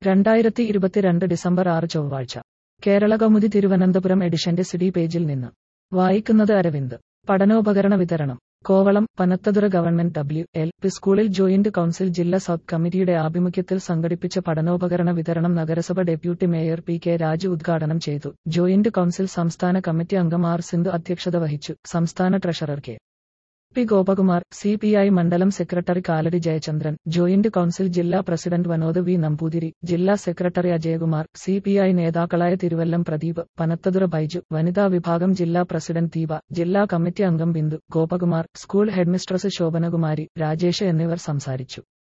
രണ്ടായിരത്തി ഇരുപത്തിരണ്ട് ഡിസംബർ ആറ് ചൊവ്വാഴ്ച കേരള കൗമുദി തിരുവനന്തപുരം എഡിഷന്റെ സിഡി പേജിൽ നിന്ന് വായിക്കുന്നത് അരവിന്ദ് പഠനോപകരണ വിതരണം Kovalam Panathura government W L P സ്കൂളിൽ ജോയിന്റ് കൌൺസിൽ ജില്ലാ സബ് കമ്മിറ്റിയുടെ ആഭിമുഖ്യത്തിൽ സംഘടിപ്പിച്ച പഠനോപകരണ വിതരണം നഗരസഭ deputy mayor P K Raju ഉദ്ഘാടനം ചെയ്തു ജോയിന്റ് കൌൺസിൽ സംസ്ഥാന കമ്മിറ്റി അംഗം ആർ സിന്ധു അധ്യക്ഷത വഹിച്ചു സംസ്ഥാന treasurer K P Gopakumar C P I മണ്ഡലം secretary Kaladi Jayachandran joint council ജില്ലാ പ്രസിഡന്റ് വനോദ് വി നമ്പൂതിരി ജില്ലാ secretary Ajayakumar C P I നേതാക്കളായ തിരുവല്ലം പ്രദീപ് പനത്തതുറ ബൈജു വനിതാ വിഭാഗം ജില്ലാ പ്രസിഡന്റ് ദീപ ജില്ലാ കമ്മിറ്റി അംഗം ബിന്ദു ഗോപകുമാർ സ്കൂൾ ഹെഡ്മിസ്ട്രസ് ശോഭനകുമാരി രാജേഷ് എന്നിവർ സംസാരിച്ചു